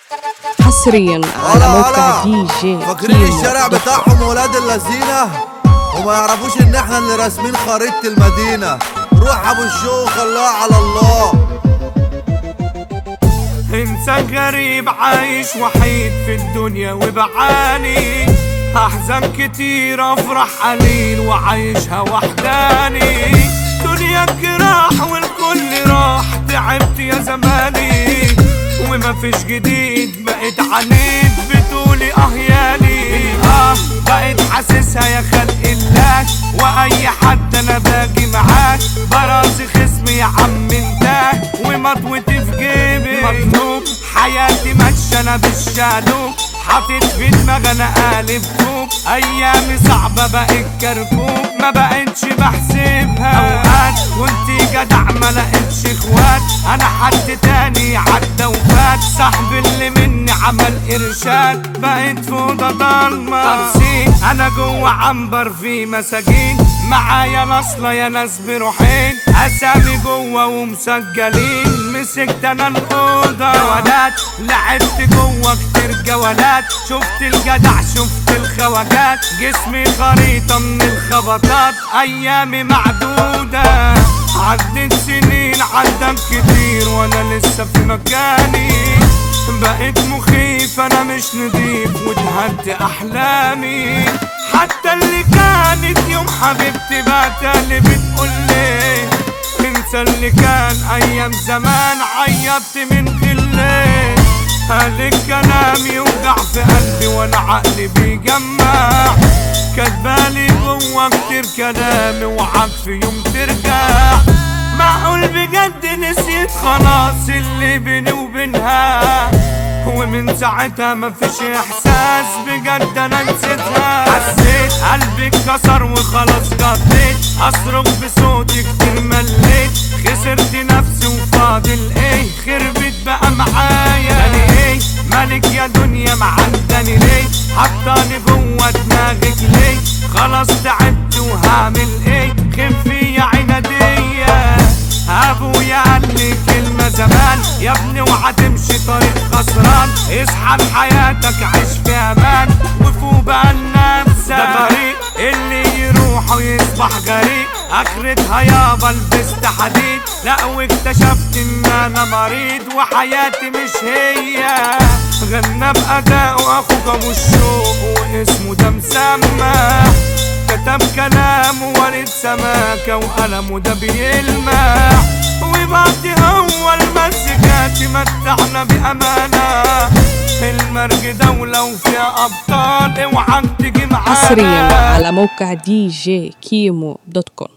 حصريا على هلا موقع هلا دي جي فاكرين كيمو الشارع دوت كوم. بتاعهم ولاد اللذينة وما يعرفوش ان احنا اللي راسمين خريطة المدينة روح ابو الشو خلاها على الله انسان غريب عايش وحيد في الدنيا وبعاني احزان كتير افرح قليل وعايشها وحداني دنيا جراح والكل راح تعبت يا زماني ومفيش جديد بقيت عنيد بتقولي اه يالي اه بقيت حاسسها يا خلق الله واي حد انا باجي معاه براسي خصمي يا عم انتاه ومطوتي في جيبي مطلوب حياتي ماشيه انا بالشالوب حاطط في دماغي انا قالب طوب ايامي صعبه بقت كركوب ما بقتش بحسبها اوقات كنت جدع ما لقيتش اخوات انا حد تاني عدى وفات صاحبي اللي مني عمل ارشاد بقيت في اوضه ضلمه طب انا جوه عنبر في مساجين معايا نصلة يا ناس بروحين اسامي جوه ومسجلين مسكت انا الاوضه جولات لعبت جوه كتير جولات شفت الجدع شفت الخواجات جسمي خريطه من الخبطات ايامي معدوده عدت سنين عدت كتير وانا لسه في مكاني بقيت مخيف انا مش نضيف واتهدت احلامي حتى اللي كانت يوم حبيبتي بقت اللي بتقول لي انسى اللي كان ايام زمان عيطت من خلي قال الكلام يوجع في قلبي وانا عقلي بيجمع كاتبالي جوا كتير كلامي وعاد في يوم ترجع معقول بجد نسيت خلاص اللي بيني وبينها ومن ساعتها مفيش احساس بجد انا نسيتها حسيت قلبي اتكسر وخلاص قضيت اصرخ بصوتي كتير مليت خسرت نفسي وفاضل ايه خربت بقى معايا يعني ايه مالك يا دنيا معندني ليه حطاني جوه دماغك ليه خلاص تعبت وهعمل ايه خفي يا عناديه ابويا قال لي كلمة زمان يا ابني اوعى تمشي طريق خسران اصحى لحياتك عيش في امان وفوق بقى لنفسك ده طريق اللي يروح ويصبح غريب اخرتها يابا لبست حديد لا واكتشفت ان انا مريض وحياتي مش هي غنى بأداء اخوك ابو الشوق واسمه ده مسمى كتب كلام ورد سماكة وقلمه ده بيلمع وبعد هو المزيكات متعنا بأمانة المرج دولة وفيها أبطال اوعى تيجي معانا حصريا على موقع دي جي كيمو دوت كوم